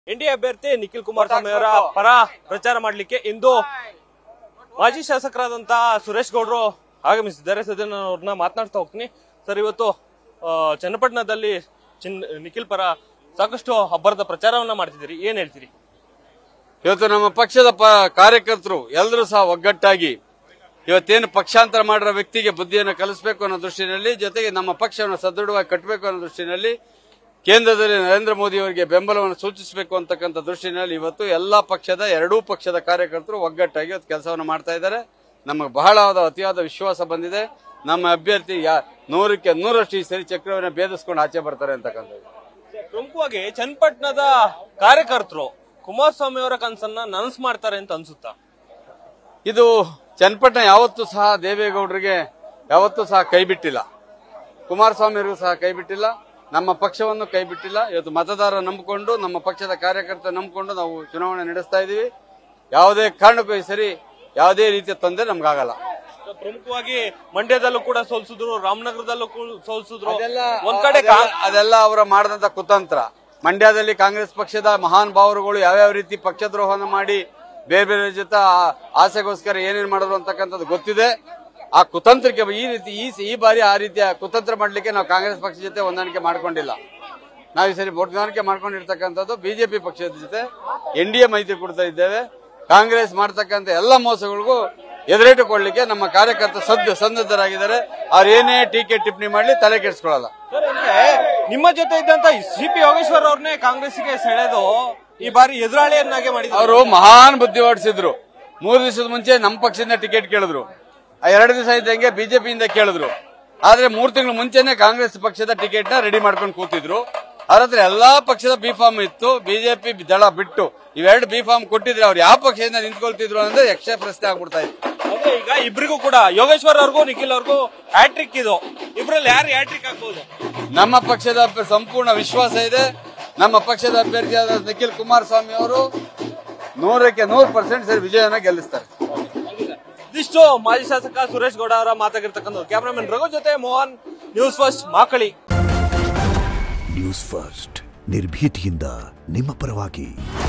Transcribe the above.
NDA ಅಭ್ಯರ್ಥಿ ನಿಖಿಲ್ ಕುಮಾರಸ್ವಾಮಿ ಅವರ ಪರ ಪ್ರಚಾರ ಮಾಡಲಿಕ್ಕೆ ಇಂದು ಮಾಜಿ ಶಾಸಕರಾದಂತಹ ಸುರೇಶ್ ಗೌಡ್ರು ಆಗಮಿಸಿದ್ದಾರೆ ಸದ್ಯ ನಾನು ಅವ್ರನ್ನ ಮಾತನಾಡ್ತಾ ಹೋಗ್ತೀನಿ ಸರ್ ಇವತ್ತು ಆ, ಚನ್ನಪಟ್ಟಣದಲ್ಲಿ ಚಿನ್ ನಿಖಿಲ್ ಪರ ಸಾಕಷ್ಟು ಅಬ್ಬರದ ಪ್ರಚಾರವನ್ನ ಮಾಡ್ತಿದ್ದೀರಿ ಏನ್ ಹೇಳ್ತೀರಿ ಇವತ್ತು ನಮ್ಮ ಪಕ್ಷದ ಪ ಕಾರ್ಯಕರ್ತರು ಎಲ್ಲರೂ ಸಹ ಒಗ್ಗಟ್ಟಾಗಿ ಇವತ್ತೇನು ಪಕ್ಷಾಂತರ ಮಾಡಿರೋ ವ್ಯಕ್ತಿಗೆ ಬುದ್ಧಿಯನ್ನು ಕಲಿಸಬೇಕು ಅನ್ನೋ ದೃಷ್ಟಿನಲ್ಲಿ ಜೊತೆಗೆ ನಮ್ಮ ಪಕ್ಷವನ್ನು ಸದೃಢವಾಗಿ ಕಟ್ಟಬೇಕು ಅನ್ನೋ ದೃಷ್ಟಿನಲ್ಲಿ ಕೇಂದ್ರದಲ್ಲಿ ನರೇಂದ್ರ ಮೋದಿ ಅವರಿಗೆ ಬೆಂಬಲವನ್ನು ಸೂಚಿಸಬೇಕು ಅಂತಕ್ಕಂಥ ದೃಷ್ಟಿನಲ್ಲಿ ಇವತ್ತು ಎಲ್ಲಾ ಪಕ್ಷದ ಎರಡೂ ಪಕ್ಷದ ಕಾರ್ಯಕರ್ತರು ಒಗ್ಗಟ್ಟಾಗಿ ಇವತ್ತು ಕೆಲಸವನ್ನು ಮಾಡ್ತಾ ಇದ್ದಾರೆ ನಮಗೆ ಬಹಳವಾದ ಅತಿಯಾದ ವಿಶ್ವಾಸ ಬಂದಿದೆ ನಮ್ಮ ಅಭ್ಯರ್ಥಿ ಯಾ- ನೂರಕ್ಕೆ ನೂರಷ್ಟು ಈ ಸರಿ ಚಕ್ರವನ್ನು ಭೇದಿಸ್ಕೊಂಡು ಆಚೆ ಬರ್ತಾರೆ ಅಂತಕ್ಕಂಥದ್ದು ಪ್ರಮುಖವಾಗಿ ಚನ್ನಪಟ್ಟಣದ ಕಾರ್ಯಕರ್ತರು ಕುಮಾರಸ್ವಾಮಿ ಅವರ ಕನಸನ್ನ ನನಸು ಮಾಡ್ತಾರೆ ಅಂತ ಅನ್ಸುತ್ತಾ ಇದು ಚನ್ನಪಟ್ಟಣ ಯಾವತ್ತೂ ಸಹ ದೇವೇಗೌಡರಿಗೆ ಯಾವತ್ತೂ ಸಹ ಕೈ ಬಿಟ್ಟಿಲ್ಲ ಕುಮಾರಸ್ವಾಮಿಯವರಿಗೂ ಸಹ ಕೈ ಬಿಟ್ಟಿಲ್ಲ ನಮ್ಮ ಪಕ್ಷವನ್ನು ಕೈ ಬಿಟ್ಟಿಲ್ಲ ಇವತ್ತು ಮತದಾರ ನಂಬಿಕೊಂಡು ನಮ್ಮ ಪಕ್ಷದ ಕಾರ್ಯಕರ್ತ ನಂಬಿಕೊಂಡು ನಾವು ಚುನಾವಣೆ ನಡೆಸ್ತಾ ಇದ್ದೀವಿ ಯಾವುದೇ ಕಾರಣಕ್ಕೂ ಈ ಸರಿ ಯಾವುದೇ ರೀತಿಯ ತೊಂದರೆ ನಮ್ಗಾಗಲ್ಲ ಪ್ರಮುಖವಾಗಿ ಮಂಡ್ಯದಲ್ಲೂ ಕೂಡ ಸೋಲ್ಸಿದ್ರು ರಾಮನಗರದಲ್ಲೂ ಕೂಡ ಸೋಲ್ಸಿದ್ರು ಅದೆಲ್ಲ ಒಂದ್ ಕಡೆ ಅದೆಲ್ಲ- ಅದೆಲ್ಲ ಅವರ ಮಾಡಿದಂತ ಕುತಂತ್ರ ಮಂಡ್ಯದಲ್ಲಿ ಕಾಂಗ್ರೆಸ್ ಪಕ್ಷದ ಮಹಾನ್ ಭಾವರುಗಳು ಯಾವ್ಯಾವ ರೀತಿ ಪಕ್ಷದ್ರೋಹವನ್ನು ಮಾಡಿ ಬೇರೆ ಬೇರೆ ಜೊತೆ ಆ- ಆಸೆಗೋಸ್ಕರ ಏನೇನ್ ಮಾಡಿದ್ರು ಅಂತಕ್ಕಂಥದ್ದು ಗೊತ್ತಿದೆ ಆ ಕುತಂತ್ರಕ್ಕೆ ಈ ರೀತಿ ಈ ಈ ಬಾರಿ ಆ ರೀತಿಯ ಕುತಂತ್ರ ಮಾಡ್ಲಿಕ್ಕೆ ನಾವು ಕಾಂಗ್ರೆಸ್ ಪಕ್ಷ ಜೊತೆ ಹೊಂದಾಣಿಕೆ ಮಾಡ್ಕೊಂಡಿಲ್ಲ ನಾವು ಈ ಸರಿ ಹೊಂದಾಣಿಕೆ ಮಾಡ್ಕೊಂಡಿರ್ತಕ್ಕಂಥದ್ದು ಬಿಜೆಪಿ ಪಕ್ಷದ ಜೊತೆ ಎನ್ ಡಿ ಎ ಮೈತ್ರಿ ಕೊಡ್ತಾ ಇದ್ದೇವೆ ಕಾಂಗ್ರೆಸ್ ಮಾಡ್ತಕ್ಕಂಥ ಎಲ್ಲ ಮೋಸಗಳಿಗೂ ಎದುರೇಟು ಕೊಡ್ಲಿಕ್ಕೆ ನಮ್ಮ ಕಾರ್ಯಕರ್ತ ಸದ್ದು ಸನ್ನದ್ಧರಾಗಿದ್ದಾರೆ ಅವ್ರು ಏನೇ ಟೀಕೆ ಟಿಪ್ಪಣಿ ಮಾಡ್ಲಿ ತಲೆ ಕೆಡಿಸ್ಕೊಳ್ಳಲ್ಲ ಸರ್, ಅಂದ್ರೆ ನಿಮ್ಮ ಜೊತೆ ಇದ್ದಂತ ಸಿ ಪಿ ಯೋಗೇಶ್ವರ್ ಅವ್ರನ್ನೇ ಕಾಂಗ್ರೆಸ್ಗೆ ಸೆಳೆದು ಈ ಬಾರಿ ಎದುರಾಳಿಯನ್ನಾಗೆ ಮಾಡಿದ್ರು ಅವರು ಮಹಾನ್ ಬುದ್ಧಿ ಹೊಡಿಸಿದ್ರು ಮೂರು ದಿವಸದ ಮುಂಚೆ ನಮ್ಮ ಪಕ್ಷದಿಂದ ಟಿಕೆಟ್ ಕೇಳಿದ್ರು ಆ ಎರಡು ದಿವಸ ಇದ್ದಂಗೆ ಬಿಜೆಪಿಯಿಂದ ಕೇಳಿದ್ರು ಆದ್ರೆ ಮೂರು ತಿಂಗಳು ಮುಂಚೆನೆ ಕಾಂಗ್ರೆಸ್ ಪಕ್ಷದ ಟಿಕೆಟ್ ನ ರೆಡಿ ಮಾಡ್ಕೊಂಡು ಕೂತಿದ್ರು ಅವ್ರ ಹತ್ರ ಎಲ್ಲಾ ಪಕ್ಷದ ಬಿ ಫಾರ್ಮ್ ಇತ್ತು ಬಿಜೆಪಿ ದಳ ಬಿಟ್ಟು ಇವೆರಡು ಬಿ ಫಾರ್ಮ್ ಕೊಟ್ಟಿದ್ರೆ ಅವ್ರು ಯಾವ ಪಕ್ಷದಿಂದ ನಿಂತ್ಕೊಳ್ತಿದ್ರು ಅಂದ್ರೆ ಯಕ್ಷ ಪ್ರಶ್ನೆ ಆಗ್ಬಿಡ್ತಾ ಇತ್ತು ಅಂದ್ರೆ ಈಗ ಇಬ್ರಿಗೂ ಕೂಡ ಯೋಗೇಶ್ವರ್ ಅವ್ರಿಗೂ ನಿಖಿಲ್ ಅವ್ರಿಗೂ ಹ್ಯಾಟ್ರಿಕ್ ಇದು ಇಬ್ರಲ್ಲಿ ಯಾರು ಹ್ಯಾಟ್ರಿಕ್ ಆಗ್ಬಹುದು ನಮ್ಮ ಪಕ್ಷದ ಅಭ್ಯ- ಸಂಪೂರ್ಣ ವಿಶ್ವಾಸ ಇದೆ ನಮ್ಮ ಪಕ್ಷದ ಅಭ್ಯರ್ಥಿಯಾದ ನಿಖಿಲ್ ಕುಮಾರಸ್ವಾಮಿ ಅವರು ನೂರಕ್ಕೆ ನೂರು ಪರ್ಸೆಂಟ್ ಸರಿ ವಿಜಯನ ಗೆಲ್ಲಿಸ್ತಾರೆ ಇದಿಷ್ಟು ಮಾಜಿ ಶಾಸಕ ಸುರೇಶ್ ಗೌಡ ಅವರ ಮಾತಾಗಿರ್ತಕ್ಕಂಥ ಕ್ಯಾಮ್ರಾಮನ್ ರಘು ಜೊತೆ Mohan news first Makali news first ನಿರ್ಭೀತಿಯಿಂದ ನಿಮ್ಮ ಪರವಾಗಿ